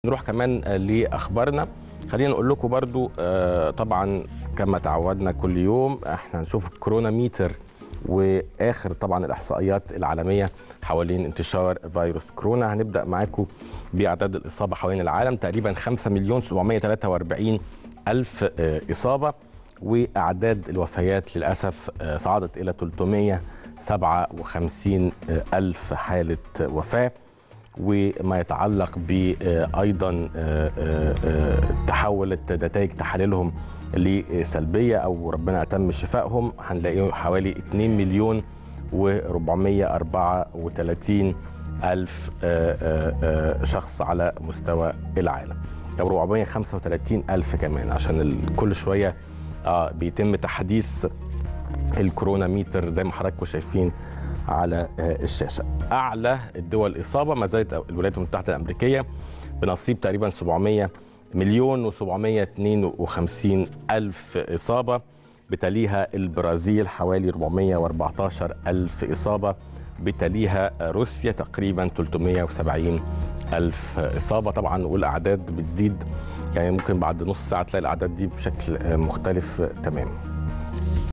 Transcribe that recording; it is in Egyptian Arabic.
نروح كمان لاخبارنا خلينا نقول لكم برضو آه، طبعا كما تعودنا كل يوم احنا هنشوف الكورونا ميتر واخر طبعا الاحصائيات العالميه حوالين انتشار فيروس كورونا هنبدا معاكم باعداد الاصابه حوالين العالم تقريبا 5 مليون 743 الف آه، اصابه واعداد الوفيات للاسف آه، صعدت الى 357 الف حاله وفاه وما يتعلق بايضا تحولت نتائج تحاليلهم لسلبيه او ربنا اتم شفائهم هنلاقيه حوالي 2 مليون و434 الف شخص على مستوى العالم او 435 الف كمان عشان ال- كل شويه اه بيتم تحديث الكورونا ميتر زي ما حضراتكم شايفين على آه، الشاشه. اعلى الدول اصابه ما زالت الولايات المتحده الامريكيه بنصيب تقريبا 700 مليون و752 الف اصابه بتليها البرازيل حوالي 414 الف اصابه بتليها روسيا تقريبا 370 الف اصابه طبعا والاعداد بتزيد يعني ممكن بعد نص ساعه تلاقي الاعداد دي بشكل آه، مختلف آه، تماما